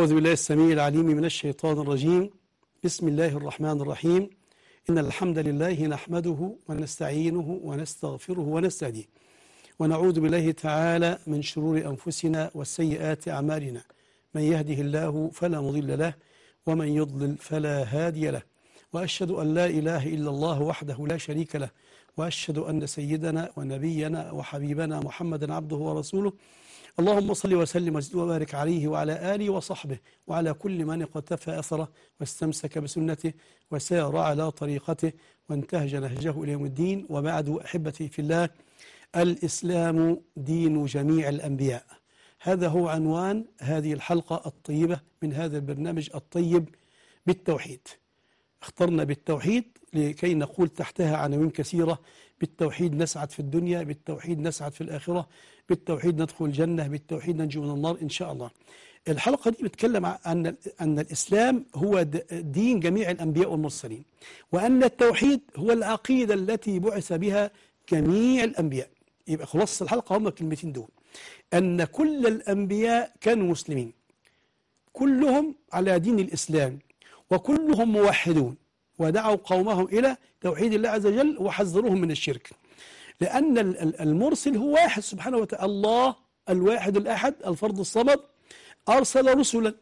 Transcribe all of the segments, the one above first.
أعوذ بالله السميع العليم من الشيطان الرجيم بسم الله الرحمن الرحيم إن الحمد لله نحمده ونستعينه ونستغفره ونستهديه ونعوذ بالله تعالى من شرور أنفسنا والسيئات أعمالنا من يهده الله فلا مضل له ومن يضلل فلا هادي له وأشهد أن لا إله إلا الله وحده لا شريك له وأشهد أن سيدنا ونبينا وحبيبنا محمدا عبده ورسوله اللهم صل وسلم وزد وبارك عليه وعلى آله وصحبه وعلى كل من اقتفى أثره واستمسك بسنته وسار على طريقته وانتهج نهجه إلى يوم الدين وبعد أحبتي في الله الإسلام دين جميع الأنبياء هذا هو عنوان هذه الحلقة الطيبة من هذا البرنامج الطيب بالتوحيد اخترنا بالتوحيد لكي نقول تحتها عناوين كثيرة بالتوحيد نسعد في الدنيا بالتوحيد نسعد في الآخرة بالتوحيد ندخل الجنة بالتوحيد ننجو من النار إن شاء الله الحلقة دي بتكلم عن أن الإسلام هو دين جميع الأنبياء والمرسلين وأن التوحيد هو العقيدة التي بعث بها جميع الأنبياء يبقى خلاص الحلقة هم الكلمتين دول أن كل الأنبياء كانوا مسلمين كلهم على دين الإسلام وكلهم موحدون ودعوا قومهم إلى توحيد الله عز وجل وحذروهم من الشرك لأن المرسل هو واحد سبحانه وتعالى الله الواحد الأحد الفرد الصمد أرسل رسلا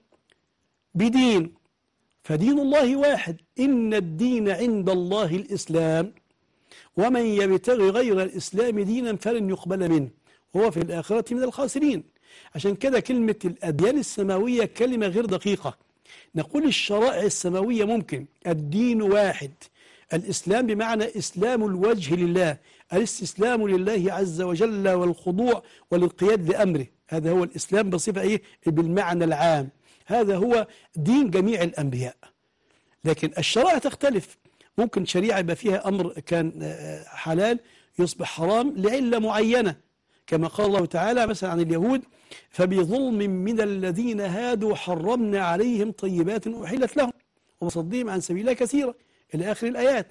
بدين فدين الله واحد إن الدين عند الله الإسلام ومن يبتغي غير الإسلام دينا فلن يقبل منه وهو في الآخرة من الخاسرين عشان كده كلمة الأديان السماوية كلمة غير دقيقة نقول الشرائع السماوية ممكن الدين واحد الإسلام بمعنى إسلام الوجه لله الاستسلام لله عز وجل والخضوع والانقياد لأمره هذا هو الإسلام بصفة إيه؟ بالمعنى العام هذا هو دين جميع الأنبياء لكن الشرائع تختلف ممكن شريعة يبقى فيها أمر كان حلال يصبح حرام لعلة معينة كما قال الله تعالى مثلا عن اليهود فبظلم من الذين هادوا حرمنا عليهم طيبات أحلت لهم وصدهم عن سبيل الله كثيرا إلى آخر الآيات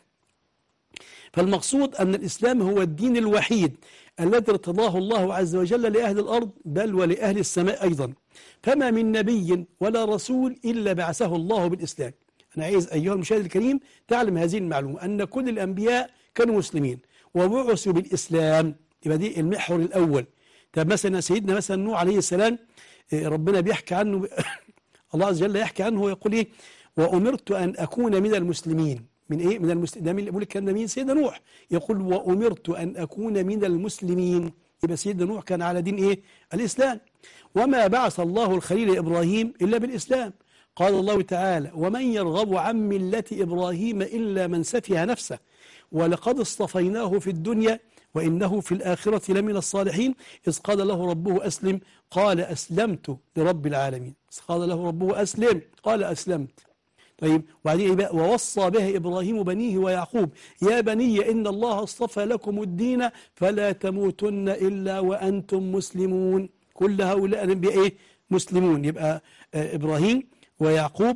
فالمقصود أن الإسلام هو الدين الوحيد الذي ارتضاه الله عز وجل لأهل الأرض بل ولأهل السماء أيضا فما من نبي ولا رسول إلا بعثه الله بالإسلام أنا عايز أيها المشاهد الكريم تعلم هذه المعلومة أن كل الأنبياء كانوا مسلمين وبعثوا بالإسلام يبقى دي المحور الأول طب مثلا سيدنا مثلا نوح عليه السلام ربنا بيحكي عنه الله عز وجل يحكي عنه ويقول إيه وأمرت أن أكون من المسلمين من إيه من المسلمين ده مين اللي بيقول الكلام ده مين سيدنا نوح يقول وأمرت أن أكون من المسلمين يبقى سيدنا نوح كان على دين إيه الإسلام وما بعث الله الخليل إبراهيم إلا بالإسلام قال الله تعالى ومن يرغب عن ملة إبراهيم إلا من سفه نفسه ولقد اصطفيناه في الدنيا وإنه في الآخرة لمن الصالحين إذ قال له ربه أسلم قال أسلمت لرب العالمين إذ قال له ربه أسلم قال أسلمت طيب وبعدين بقى ووصى بها إبراهيم بنيه ويعقوب يا بني إن الله اصطفى لكم الدين فلا تموتن إلا وأنتم مسلمون كل هؤلاء الأنبياء إيه مسلمون يبقى آه إبراهيم ويعقوب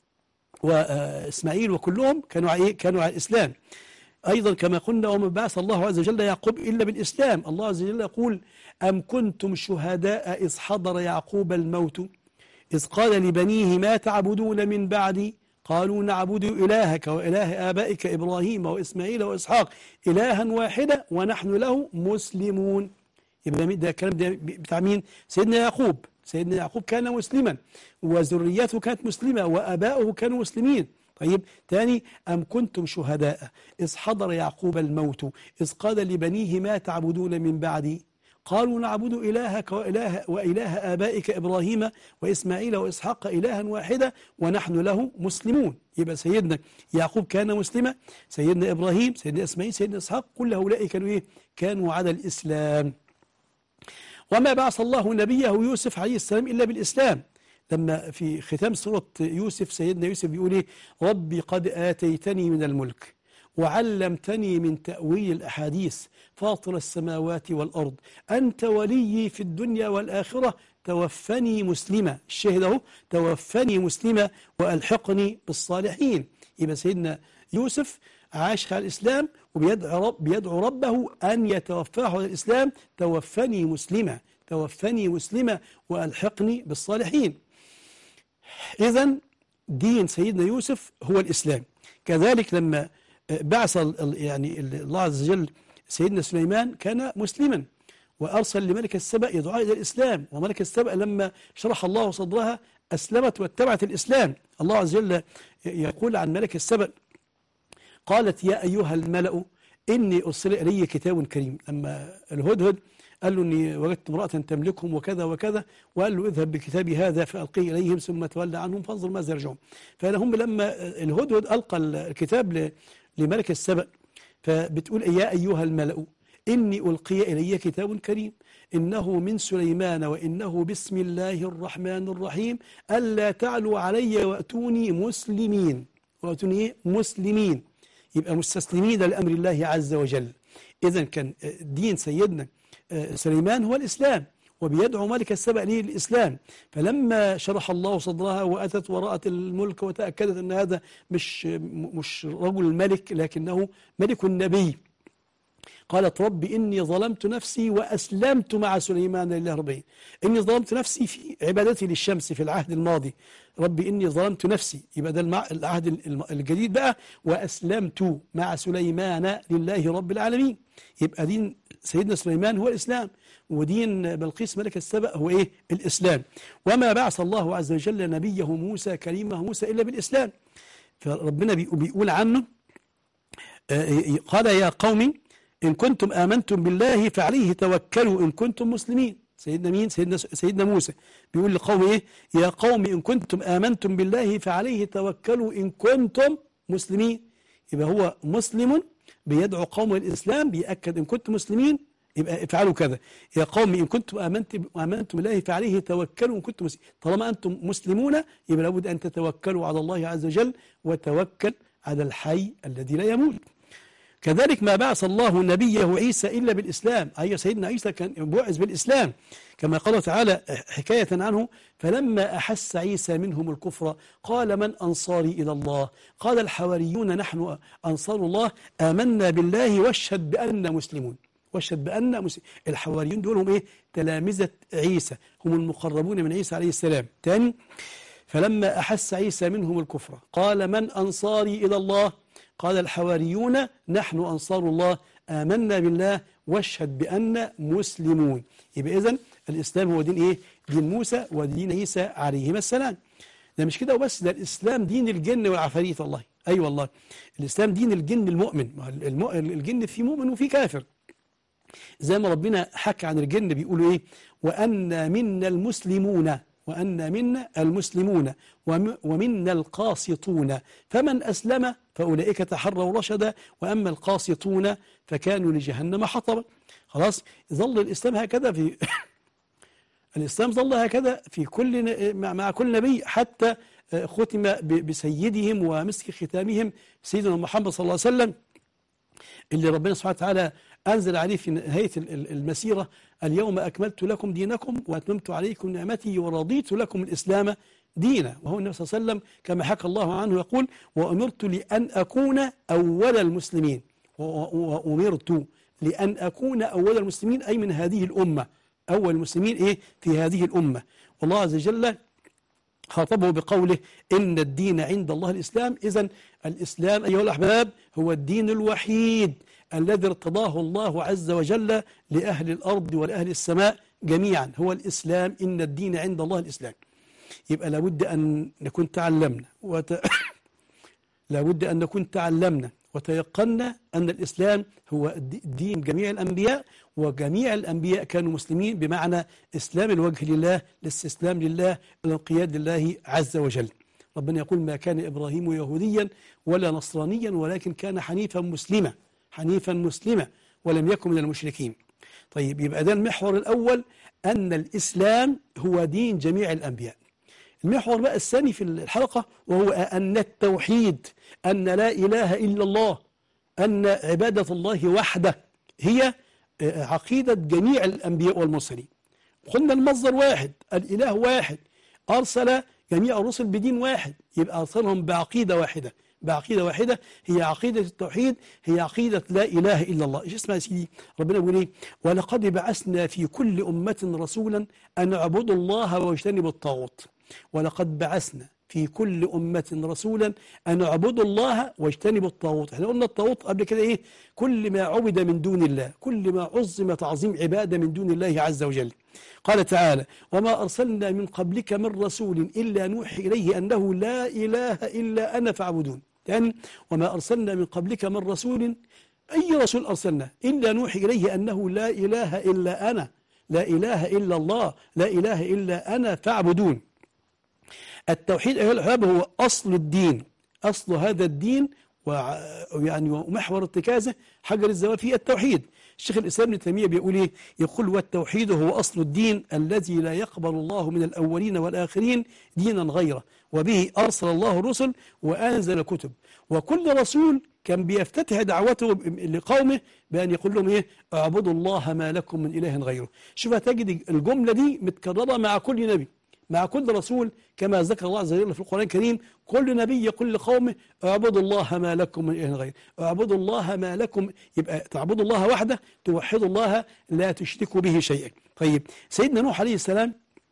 وإسماعيل وكلهم كانوا على إيه كانوا على الإسلام أيضا كما قلنا وما بعث الله عز وجل يعقوب إلا بالإسلام الله عز وجل يقول أم كنتم شهداء إذ حضر يعقوب الموت إذ قال لبنيه ما تعبدون من بعدي قالوا نعبد إلهك وإله آبائك إبراهيم وإسماعيل وإسحاق إلها واحدا ونحن له مسلمون يبقى ده الكلام ده بتاع مين سيدنا يعقوب سيدنا يعقوب كان مسلما وذريته كانت مسلمة وأباؤه كانوا مسلمين طيب تاني أم كنتم شهداء إذ حضر يعقوب الموت إذ قال لبنيه ما تعبدون من بعدي قالوا نعبد إلهك وإله, وإله آبائك إبراهيم وإسماعيل وإسحاق إلها واحدا ونحن له مسلمون يبقى سيدنا يعقوب كان مسلما سيدنا إبراهيم سيدنا إسماعيل سيدنا إسحاق كل هؤلاء كانوا إيه؟ كانوا على الإسلام وما بعث الله نبيه يوسف عليه السلام إلا بالإسلام لما في ختام سورة يوسف سيدنا يوسف بيقول إيه ربي قد آتيتني من الملك وعلمتني من تأويل الأحاديث فاطر السماوات والأرض أنت ولي في الدنيا والآخرة توفني مسلمة الشاهد اهو توفني مسلمة وألحقني بالصالحين يبقى سيدنا يوسف عاش على الإسلام وبيدعو رب بيدعو ربه أن يتوفاه على الإسلام توفني مسلمة توفني مسلمة وألحقني بالصالحين إذا دين سيدنا يوسف هو الإسلام كذلك لما بعث يعني الله عز وجل سيدنا سليمان كان مسلما وأرسل لملك السبأ يدعى إلى الإسلام وملك السبأ لما شرح الله صدرها أسلمت واتبعت الإسلام الله عز وجل يقول عن ملك السبأ قالت يا أيها الملأ إني أرسل إلي كتاب كريم لما الهدهد قال له إني وجدت امرأة تملكهم وكذا وكذا وقال له اذهب بكتابي هذا فألقيه إليهم ثم تولى عنهم فانظر ماذا يرجعون فهم لما الهدهد ألقى الكتاب لملك السبأ فبتقول يا أيها الملأ إني ألقي إلي كتاب كريم إنه من سليمان وإنه بسم الله الرحمن الرحيم ألا تعلوا علي وأتوني مسلمين وأتوني مسلمين يبقى مستسلمين لأمر الله عز وجل إذا كان دين سيدنا سليمان هو الإسلام وبيدعو ملك السبأ ليه الإسلام فلما شرح الله صدرها وأتت ورأت الملك وتأكدت أن هذا مش, مش رجل الملك لكنه ملك النبي قالت رب إني ظلمت نفسي وأسلمت مع سليمان لله ربي إني ظلمت نفسي في عبادتي للشمس في العهد الماضي رب إني ظلمت نفسي يبقى ده العهد الجديد بقى وأسلمت مع سليمان لله رب العالمين يبقى دين سيدنا سليمان هو الإسلام ودين بلقيس ملك السبأ هو إيه الإسلام وما بعث الله عز وجل نبيه موسى كريمه موسى إلا بالإسلام فربنا بيقول عنه قال يا قوم إن كنتم آمنتم بالله فعليه توكلوا إن كنتم مسلمين سيدنا مين سيدنا, سيدنا موسى بيقول لقوم إيه يا قوم إن كنتم آمنتم بالله فعليه توكلوا إن كنتم مسلمين يبقى هو مسلم بيدعو قوم الإسلام بيأكد إن كنتم مسلمين يبقى افعلوا كذا يا قوم إن كنتم آمنتم, آمنتم بالله فعليه توكلوا إن كنتم مسلمين طالما أنتم مسلمون يبقى لابد أن تتوكلوا على الله عز وجل وتوكل على الحي الذي لا يموت كذلك ما بعث الله نبيه عيسى إلا بالإسلام أي سيدنا عيسى كان بعث بالإسلام كما قال تعالى حكاية عنه فلما أحس عيسى منهم الكفر قال من أنصاري إلى الله قال الحواريون نحن أنصار الله آمنا بالله واشهد بأننا مسلمون واشهد بأن مسلم الحواريون دول هم إيه تلامذة عيسى هم المقربون من عيسى عليه السلام تاني فلما أحس عيسى منهم الكفر قال من أنصاري إلى الله قال الحواريون نحن أنصار الله آمنا بالله واشهد بأن مسلمون يبقى إذن الإسلام هو دين إيه؟ دين موسى ودين عيسى عليهما السلام ده مش كده وبس ده الإسلام دين الجن والعفاريت والله أي أيوة والله الإسلام دين الجن المؤمن الجن فيه مؤمن وفيه كافر زي ما ربنا حكى عن الجن بيقولوا إيه وأن منا المسلمون وأن منا المسلمون ومنا القاسطون فمن أسلم فأولئك تحروا رشدا وأما القاسطون فكانوا لجهنم حطبا خلاص ظل الإسلام هكذا في الإسلام ظل هكذا في كل مع كل نبي حتى ختم بسيدهم ومسك ختامهم سيدنا محمد صلى الله عليه وسلم اللي ربنا سبحانه وتعالى أنزل عليه في نهاية المسيرة اليوم أكملت لكم دينكم وأتممت عليكم نعمتي ورضيت لكم الإسلام دينا وهو النبي صلى الله عليه وسلم كما حكى الله عنه يقول وأمرت لأن أكون أول المسلمين وأمرت لأن أكون أول المسلمين أي من هذه الأمة أول المسلمين إيه في هذه الأمة والله عز وجل خاطبه بقوله إن الدين عند الله الإسلام إذا الإسلام أيها الأحباب هو الدين الوحيد الذي ارتضاه الله عز وجل لأهل الأرض ولأهل السماء جميعا هو الإسلام إن الدين عند الله الإسلام يبقى لابد أن نكون تعلمنا وت... لابد أن نكون تعلمنا وتيقنا أن الإسلام هو دين جميع الأنبياء وجميع الأنبياء كانوا مسلمين بمعنى إسلام الوجه لله الاستسلام لله الانقياد لله عز وجل ربنا يقول ما كان إبراهيم يهوديا ولا نصرانيا ولكن كان حنيفا مسلما حنيفا مسلما ولم يكن من المشركين طيب يبقى ده المحور الأول أن الإسلام هو دين جميع الأنبياء المحور بقى الثاني في الحلقة وهو أن التوحيد أن لا إله إلا الله أن عبادة الله وحده هي عقيدة جميع الأنبياء والمرسلين قلنا المصدر واحد الإله واحد أرسل جميع الرسل بدين واحد يبقى أرسلهم بعقيدة واحدة بعقيدة واحدة هي عقيدة التوحيد هي عقيدة لا إله إلا الله إيش اسمها يا سيدي ربنا يقول إيه ولقد بعثنا في كل أمة رسولا أن اعبدوا الله واجتنبوا الطاغوت ولقد بعثنا في كل أمة رسولا أن اعبدوا الله واجتنبوا الطاغوت احنا قلنا الطاغوت قبل كده إيه كل ما عبد من دون الله كل ما عظم تعظيم عبادة من دون الله عز وجل قال تعالى وما أرسلنا من قبلك من رسول إلا نوحي إليه أنه لا إله إلا أنا فاعبدون يعني وما أرسلنا من قبلك من رسول أي رسول أرسلنا إلا نوحي إليه أنه لا إله إلا أنا لا إله إلا الله لا إله إلا أنا فاعبدون التوحيد أيها الأحباب هو أصل الدين أصل هذا الدين ويعني ومحور ارتكازه حجر الزواج فيه التوحيد الشيخ الإسلام ابن تيمية بيقول إيه يقول والتوحيد هو أصل الدين الذي لا يقبل الله من الأولين والآخرين دينا غيره وبه أرسل الله الرسل وأنزل كتب وكل رسول كان بيفتتح دعوته لقومه بأن يقول لهم إيه اعبدوا الله ما لكم من إله غيره شوف هتجد الجملة دي متكررة مع كل نبي مع كل رسول كما ذكر الله عز وجل في القرآن الكريم كل نبي يقول لقومه اعبدوا الله ما لكم من إله غيره اعبدوا الله ما لكم يبقى تعبدوا الله وحده توحدوا الله لا تشركوا به شيئا طيب سيدنا نوح عليه السلام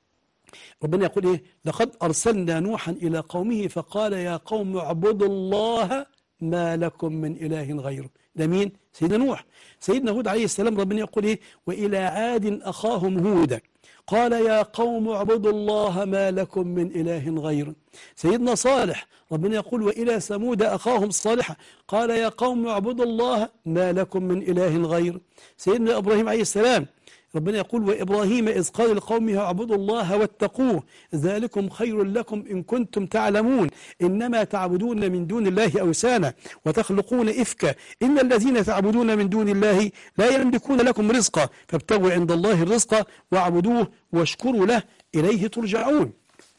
ربنا يقول إيه لقد أرسلنا نوحا إلى قومه فقال يا قوم اعبدوا الله ما لكم من إله غيره ده مين؟ سيدنا نوح سيدنا هود عليه السلام ربنا يقول إيه وإلى عاد أخاهم هودا قال يا قوم اعبدوا الله ما لكم من إله غيره سيدنا صالح ربنا يقول وإلى ثمود أخاهم صالحا قال يا قوم اعبدوا الله ما لكم من إله غيره سيدنا إبراهيم عليه السلام ربنا يقول وإبراهيم إذ قال لقومه اعبدوا الله واتقوه ذلكم خير لكم إن كنتم تعلمون إنما تعبدون من دون الله أوسانا وتخلقون إفكا إن الذين تعبدون من دون الله لا يملكون لكم رزقا فابتغوا عند الله الرزق واعبدوه واشكروا له إليه ترجعون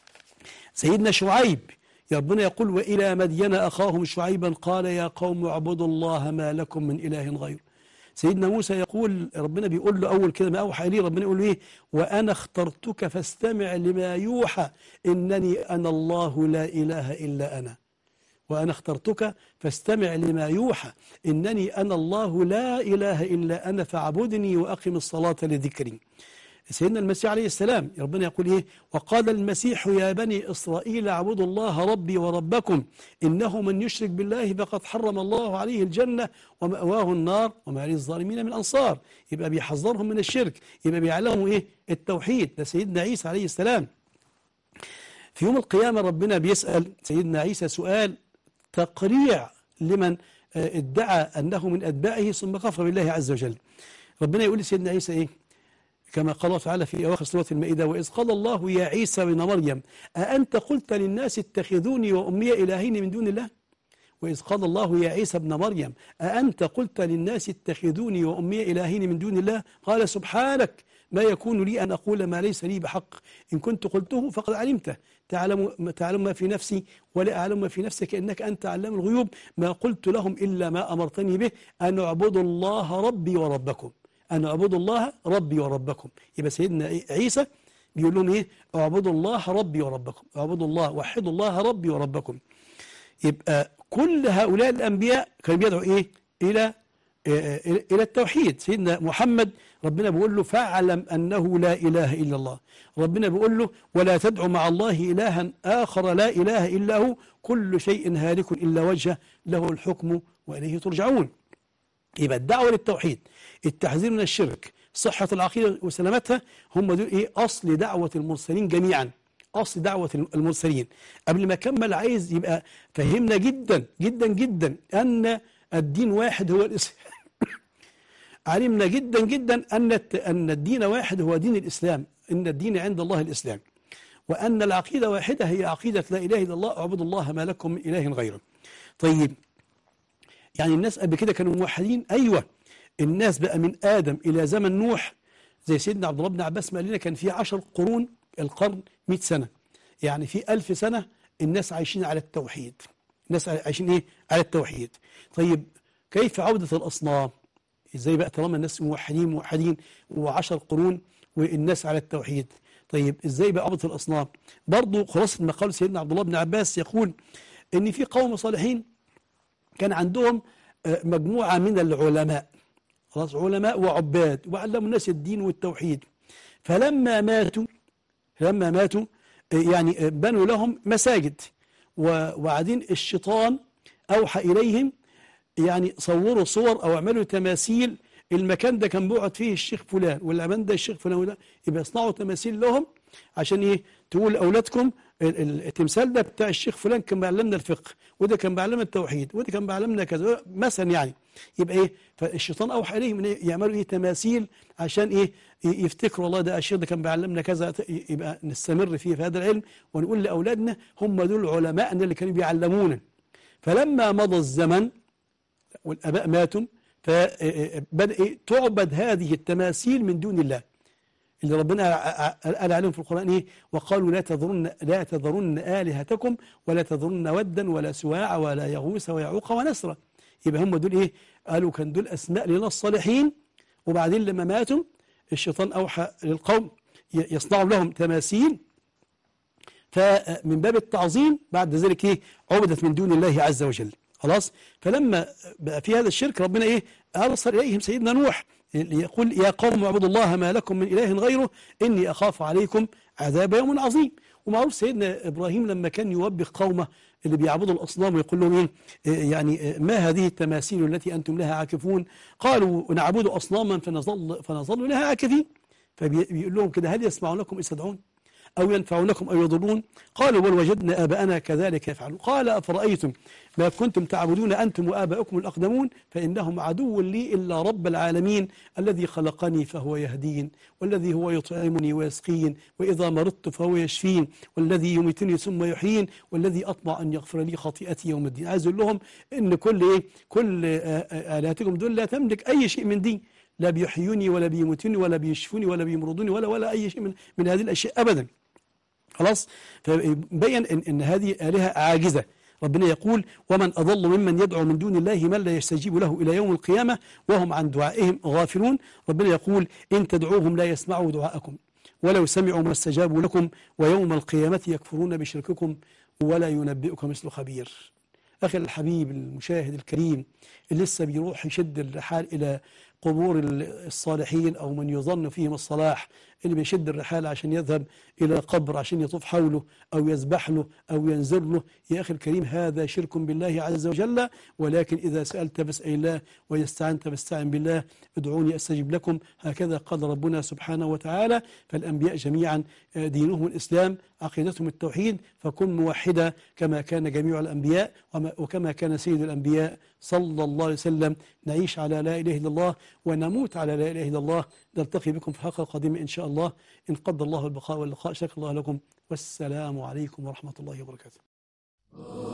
سيدنا شعيب يا ربنا يقول وإلى مدين أخاهم شعيبا قال يا قوم اعبدوا الله ما لكم من إله غيره سيدنا موسى يقول ربنا بيقول له أول كده ما أوحى إليه ربنا يقول له إيه وأنا اخترتك فاستمع لما يوحى إنني أنا الله لا إله إلا أنا وأنا اخترتك فاستمع لما يوحى إنني أنا الله لا إله إلا أنا فاعبدني وأقم الصلاة لذكري سيدنا المسيح عليه السلام ربنا يقول إيه وقال المسيح يا بني إسرائيل اعبدوا الله ربي وربكم إنه من يشرك بالله فقد حرم الله عليه الجنة ومأواه النار وما للظالمين من أنصار يبقى بيحذرهم من الشرك يبقى بيعلمهم إيه التوحيد ده سيدنا عيسى عليه السلام في يوم القيامة ربنا بيسأل سيدنا عيسى سؤال تقريع لمن ادعى أنه من أتباعه ثم كفر بالله عز وجل ربنا يقول لسيدنا عيسى إيه كما قال الله تعالى في أواخر سورة المائدة وإذ قال الله يا عيسى بن مريم أأنت قلت للناس اتخذوني وأمي إلهين من دون الله وإذ قال الله يا عيسى ابن مريم أأنت قلت للناس اتخذوني وأمي إلهين من دون الله قال سبحانك ما يكون لي أن أقول ما ليس لي بحق إن كنت قلته فقد علمته تعلم, تعلم ما في نفسي ولا أعلم ما في نفسك إنك أنت علام الغيوب ما قلت لهم إلا ما أمرتني به أن اعبدوا الله ربي وربكم أن اعبدوا الله ربي وربكم يبقى سيدنا عيسى بيقول لهم إيه اعبدوا الله ربي وربكم اعبدوا الله وحدوا الله ربي وربكم يبقى كل هؤلاء الأنبياء كانوا بيدعوا إيه إلى إلى التوحيد سيدنا محمد ربنا بيقول له فاعلم أنه لا إله إلا الله ربنا بيقول له ولا تدعو مع الله إلها آخر لا إله إلا هو كل شيء هالك إلا وجهه له الحكم وإليه ترجعون يبقى الدعوة للتوحيد التحذير من الشرك صحة العقيدة وسلامتها هم دول إيه أصل دعوة المرسلين جميعا أصل دعوة المرسلين قبل ما أكمل عايز يبقى فهمنا جدا جدا جدا أن الدين واحد هو الإسلام علمنا جدا جدا أن أن الدين واحد هو دين الإسلام إن الدين عند الله الإسلام وأن العقيدة واحدة هي عقيدة لا إله إلا الله اعبدوا الله ما لكم من إله غيره طيب يعني الناس قبل كده كانوا موحدين أيوة الناس بقى من آدم إلى زمن نوح زي سيدنا عبد الله بن عباس ما قال لنا كان في عشر قرون القرن 100 سنة يعني في ألف سنة الناس عايشين على التوحيد الناس عايشين إيه على التوحيد طيب كيف عودة الأصنام إزاي بقى طالما الناس موحدين موحدين وعشر قرون والناس على التوحيد طيب إزاي بقى عودة الأصنام برضو خلاصة ما قال سيدنا عبد الله بن عباس يقول إن في قوم صالحين كان عندهم مجموعة من العلماء خلاص علماء وعباد وعلموا الناس الدين والتوحيد فلما ماتوا لما ماتوا يعني بنوا لهم مساجد وبعدين الشيطان أوحى إليهم يعني صوروا صور أو اعملوا تماثيل المكان ده كان بيقعد فيه الشيخ فلان والأمان ده الشيخ فلان وده يبقى يصنعوا تماثيل لهم عشان إيه تقول لأولادكم التمثال ده بتاع الشيخ فلان كان بيعلمنا الفقه وده كان بيعلمنا التوحيد وده كان بيعلمنا كذا مثلا يعني يبقى ايه فالشيطان اوحى اليهم إيه يعملوا ايه تماثيل عشان ايه يفتكروا والله ده الشيخ ده كان بيعلمنا كذا يبقى نستمر فيه في هذا العلم ونقول لاولادنا هم دول علماءنا اللي كانوا بيعلمونا فلما مضى الزمن والاباء ماتوا فبدأ تعبد هذه التماثيل من دون الله اللي ربنا قال عليهم في القرآن إيه وقالوا لا تذرن, لا تذرن آلهتكم ولا تذرن ودا ولا سواع ولا يغوث ويعوق ونسرا يبقى هم دول إيه قالوا كان دول أسماء لنا الصالحين وبعدين لما ماتوا الشيطان أوحى للقوم يصنعوا لهم تماثيل فمن باب التعظيم بعد ذلك إيه عبدت من دون الله عز وجل خلاص فلما بقى في هذا الشرك ربنا إيه أرسل إليهم سيدنا نوح يقول يا قوم اعبدوا الله ما لكم من إله غيره إني أخاف عليكم عذاب يوم عظيم ومعروف سيدنا إبراهيم لما كان يوبخ قومه اللي بيعبدوا الأصنام ويقول لهم إيه يعني ما هذه التماثيل التي أنتم لها عاكفون قالوا نعبد أصناما فنظل, فنظل لها عاكفين فبيقول لهم كده هل يسمعونكم إذ تدعون أو ينفعونكم أو يضرون قالوا بل وجدنا آباءنا كذلك يفعلون قال أفرأيتم ما كنتم تعبدون أنتم وآباؤكم الأقدمون فإنهم عدو لي إلا رب العالمين الذي خلقني فهو يهدين والذي هو يطعمني ويسقين وإذا مرضت فهو يشفين والذي يميتني ثم يحيين والذي أطمع أن يغفر لي خطيئتي يوم الدين عايز أقول لهم إن كل إيه كل آلهتكم دول لا تملك أي شيء من دين لا بيحيوني ولا بيموتوني ولا بيشفوني ولا بيمرضوني ولا ولا أي شيء من, من هذه الأشياء أبدا خلاص فبين إن, إن هذه آلهة عاجزة ربنا يقول ومن أضل ممن يدعو من دون الله من لا يستجيب له إلى يوم القيامة وهم عن دعائهم غافلون ربنا يقول إن تدعوهم لا يسمعوا دعاءكم ولو سمعوا ما استجابوا لكم ويوم القيامة يكفرون بشرككم ولا ينبئك مثل خبير أخي الحبيب المشاهد الكريم اللي لسه بيروح يشد الرحال إلى قبور الصالحين أو من يظن فيهم الصلاح اللي بيشد الرحال عشان يذهب إلى قبر عشان يطوف حوله أو يذبح له أو ينزل له يا أخي الكريم هذا شرك بالله عز وجل ولكن إذا سألت فاسأل الله واستعنت فاستعن بالله ادعوني أستجب لكم هكذا قال ربنا سبحانه وتعالى فالأنبياء جميعا دينهم الإسلام عقيدتهم التوحيد فكن موحدا كما كان جميع الأنبياء وكما كان سيد الأنبياء صلى الله عليه وسلم نعيش على لا إله إلا الله ونموت على لا إله إلا الله نلتقي بكم في حلقة قادمة إن شاء الله إن قدر الله البقاء واللقاء شكر الله لكم والسلام عليكم ورحمة الله وبركاته